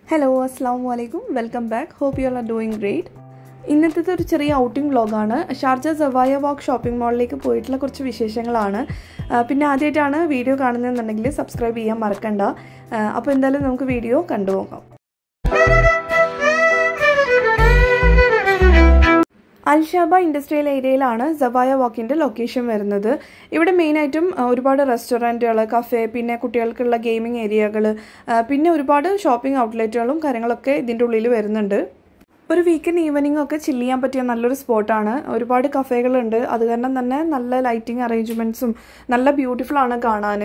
Hello അസ്സാം വലൈക്കും welcome back hope you are doing great ഇന്നത്തെ ഒരു ചെറിയ ഔട്ടിംഗ് വ്ളോഗാണ് ഷാർജ സവായ വാക്ക് ഷോപ്പിംഗ് മാളിലേക്ക് പോയിട്ടുള്ള കുറച്ച് വിശേഷങ്ങളാണ് ആ, പിന്നെ ആദ്യമായിട്ടാണ് വീഡിയോ കാണുന്നതെന്നുണ്ടെങ്കിൽ സബ്സ്ക്രൈബ് ചെയ്യാൻ മറക്കണ്ട ആ, അപ്പോൾ എന്തായാലും നമുക്ക് വീഡിയോ കണ്ടുപോകാം അൽഷാബ ഇൻഡസ്ട്രിയൽ ഏരിയയിലാണ് സവായ വാക്കിൻ്റെ ലൊക്കേഷൻ വരുന്നത് ഇവിടെ മെയിനായിട്ടും ആ, ഒരുപാട് റെസ്റ്റോറൻറ്റുകൾ കഫേ പിന്നെ കുട്ടികൾക്കുള്ള ഗെയിമിംഗ് ഏരിയകൾ പിന്നെ ഒരുപാട് ഷോപ്പിംഗ് ഔട്ട്ലെറ്റുകളും കാര്യങ്ങളൊക്കെ ഇതിൻ്റെ ഉള്ളിൽ വരുന്നുണ്ട് ഒരു വീക്കെൻഡ് ഈവനിങ് ഒക്കെ ചില്ല് ചെയ്യാൻ പറ്റിയ നല്ലൊരു സ്പോട്ടാണ് ഒരുപാട് കഫേകളുണ്ട് അത് കാരണം തന്നെ നല്ല ലൈറ്റിംഗ് അറേഞ്ച്മെൻറ്റ്സും നല്ല ബ്യൂട്ടിഫുൾ ആണ് കാണാൻ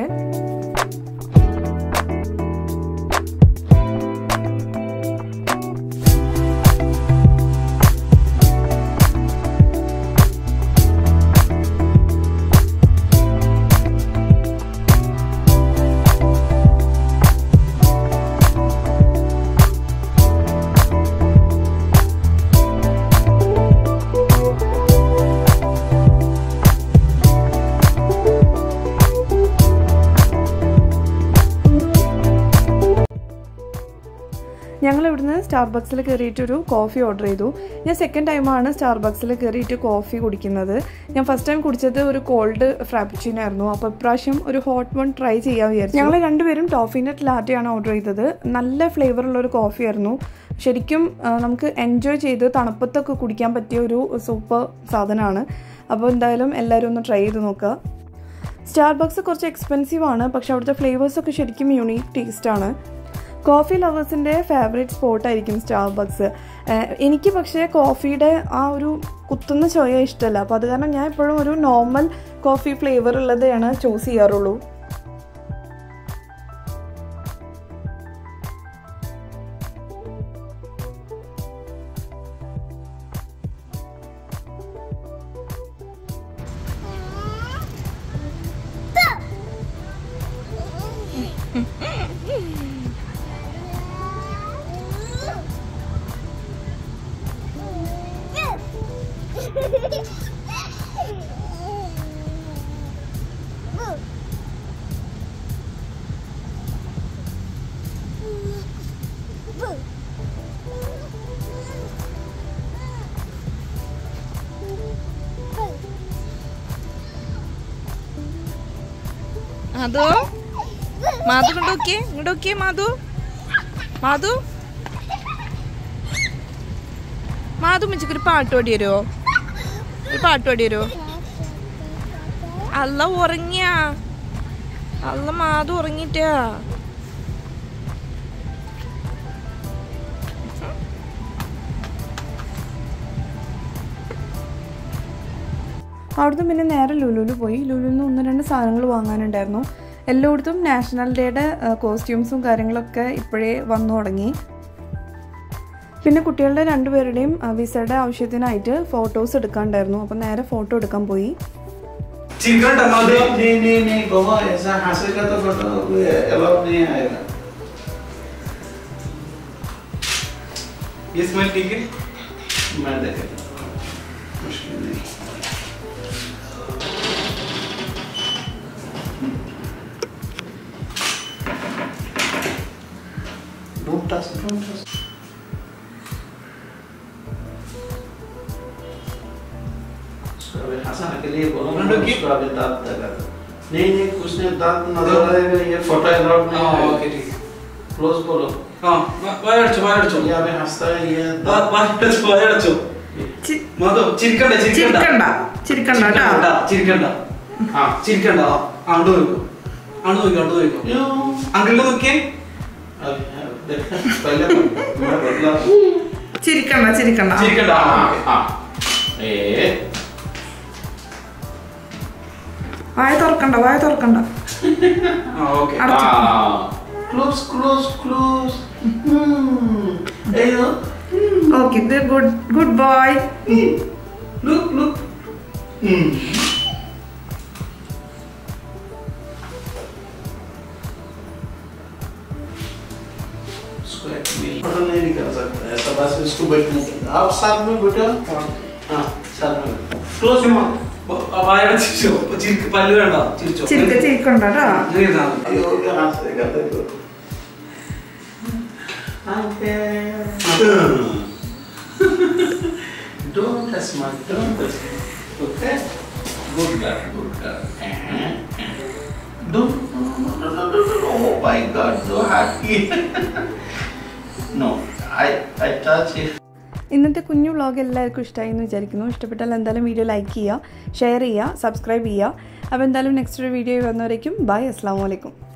ഞങ്ങൾ ഇവിടുന്ന് സ്റ്റാർബക്സിൽ കയറിയിട്ടൊരു കോഫി ഓർഡർ ചെയ്തു ഞാൻ സെക്കൻഡ് ടൈമാണ് സ്റ്റാർബക്സിൽ കയറിയിട്ട് കോഫി കുടിക്കുന്നത് ഞാൻ ഫസ്റ്റ് ടൈം കുടിച്ചത് ഒരു കോൾഡ് ഫ്രാപ്പിച്ചിനോ ആയിരുന്നു അപ്പോൾ ഇപ്രാവശ്യം ഒരു ഹോട്ട് വൺ ട്രൈ ചെയ്യാൻ വിചാരിച്ചു ഞങ്ങൾ രണ്ടുപേരും ടോഫി നട്ട് ലാറ്റയാണ് ഓർഡർ ചെയ്തത് നല്ല ഫ്ലേവറുള്ള ഒരു കോഫി ആയിരുന്നു ശരിക്കും ആ, നമുക്ക് എൻജോയ് ചെയ്ത് തണുപ്പത്തൊക്കെ കുടിക്കാൻ പറ്റിയ ഒരു സൂപ്പർ സാധനമാണ് അപ്പോൾ എന്തായാലും എല്ലാവരും ഒന്ന് ട്രൈ ചെയ്ത് നോക്കുക സ്റ്റാർബക്സ് കുറച്ച് എക്സ്പെൻസീവ് ആണ് പക്ഷെ അവിടുത്തെ ഫ്ലേവേഴ്സ് ഒക്കെ ശരിക്കും യൂണീക്ക് ടേസ്റ്റ് ആണ് കോഫി ലവേഴ്സിൻ്റെ ഫേവറേറ്റ് സ്പോട്ടായിരിക്കും സ്റ്റാർബക്സ് എനിക്ക് പക്ഷേ കോഫിയുടെ ആ ഒരു കുത്തുന്ന ചോയ ഇഷ്ടമല്ല അപ്പോൾ അത് കാരണം ഞാൻ എപ്പോഴും ഒരു നോർമൽ കോഫി ഫ്ലേവർ ഉള്ളതാണ് ചൂസ് ചെയ്യാറുള്ളൂ മാധു മാധു ഇങ്ങോട്ട് നോക്കിയേ ഇങ്ങോട്ട് നോക്കിയേ മാധു മാധു മാധു മിച്ചക്ക് ഒരു പാട്ട് പാടി വരുമോ ഒരു പാട്ട് പാടി വരുമോ അല്ല ഉറങ്ങിയ അല്ല മാധു ഉറങ്ങിട്ടാ അവിടുന്ന് പിന്നെ നേരെ ലുലുവിൽ പോയി ലുലുവിൽ നിന്ന് ഒന്ന് രണ്ട് സാധനങ്ങൾ വാങ്ങാനുണ്ടായിരുന്നു എല്ലായിടത്തും നാഷണൽ ഡേയുടെ കോസ്റ്റ്യൂംസും കാര്യങ്ങളൊക്കെ ഇപ്പോഴേ വന്നു തുടങ്ങി പിന്നെ കുട്ടികളുടെ രണ്ടുപേരുടെയും ആ, വിസയുടെ ആവശ്യത്തിനായിട്ട് ഫോട്ടോസ് എടുക്കാണ്ടായിരുന്നു അപ്പം നേരെ ഫോട്ടോ എടുക്കാൻ പോയി चिकन टमाटर नहीं नहीं नहीं नहीं बाबा ऐसा हंसेगा तो फोटो अलाउ नहीं आएगा ये स्मेल ठीक है मैं देखेगा मुश्किल नहीं Don't touch, don't touch. उसको अभी हंसाने के लिए बोलो हम लोग की- उसको अभी दांत लगा दो। नहीं नहीं कुछ नहीं दांत नजर आएगा ये फोटो अलाउड नहीं हाँ है ओके ठीक है क्लोज बोलो हाँ വായ അടച്ചു വായ അടച്ചു ये अभी हंसता है ये വാ- വായ അടച്ചു വായ അടച്ചു മധു ചിരിക്കണ്ട ചിരിക്കണ്ട ചിരിക്കണ്ട ചിരിക്കണ്ട ചിരിക്കണ്ട ആ ചിരിക്കണ്ട ആ അങ്ങോട്ട് നോക്കൂ അങ്ങോട്ട് നോക്കൂ അങ്ങോട്ട് നോക്കൂ क्यों അങ്കിളിനെ നോക്കിയേ अभी देखा पहले मैं बदला ചിരിക്കണ്ട ചിരിക്കണ്ട ചിരിക്കണ്ട ആ, हाँ okay. हाँ ए വായ തുറക്കണ്ട വായ തുറക്കണ്ട ആ ഓക്കെ അടച്ചു. हाँ क्लोज क्लोज क्लोज हम्म ए okay good good boy look look hmm उसको एक मिल फोटो नहीं निकाल सकता ऐसा बस इसको बैठने के आप साथ में बैठो हाँ साथ में क्लोज വായ അടച്ചു ചിരിക്ക് പല്ല് വേണ്ട ചിരിച്ചോ ചിരിക്ക ചിരിക്കണ്ട കേട്ടോ ഇങ്ങനെ ഇരുന്നാ മതി. ये हो गया हाथ से देखो Okay. don't touch my, don't touch me. Okay? Good girl, good girl. Uh-huh. Don't, no, no, no, no, no, no, oh my God, so happy. no, I, I touch it. ഇന്നത്തെ കുഞ്ഞു വ്ളോഗ് എല്ലാവർക്കും ഇഷ്ടമായി എന്ന് വിചാരിക്കുന്നു ഇഷ്ടപ്പെട്ടാൽ എന്തായാലും video like ചെയ്യുക share ചെയ്യുക സബ്സ്ക്രൈബ് ചെയ്യുക അപ്പോൾ എന്തായാലും നെക്സ്റ്റ് ഒരു വീഡിയോ വന്നവരേക്കും ബൈ അസ്സാം വലൈക്കും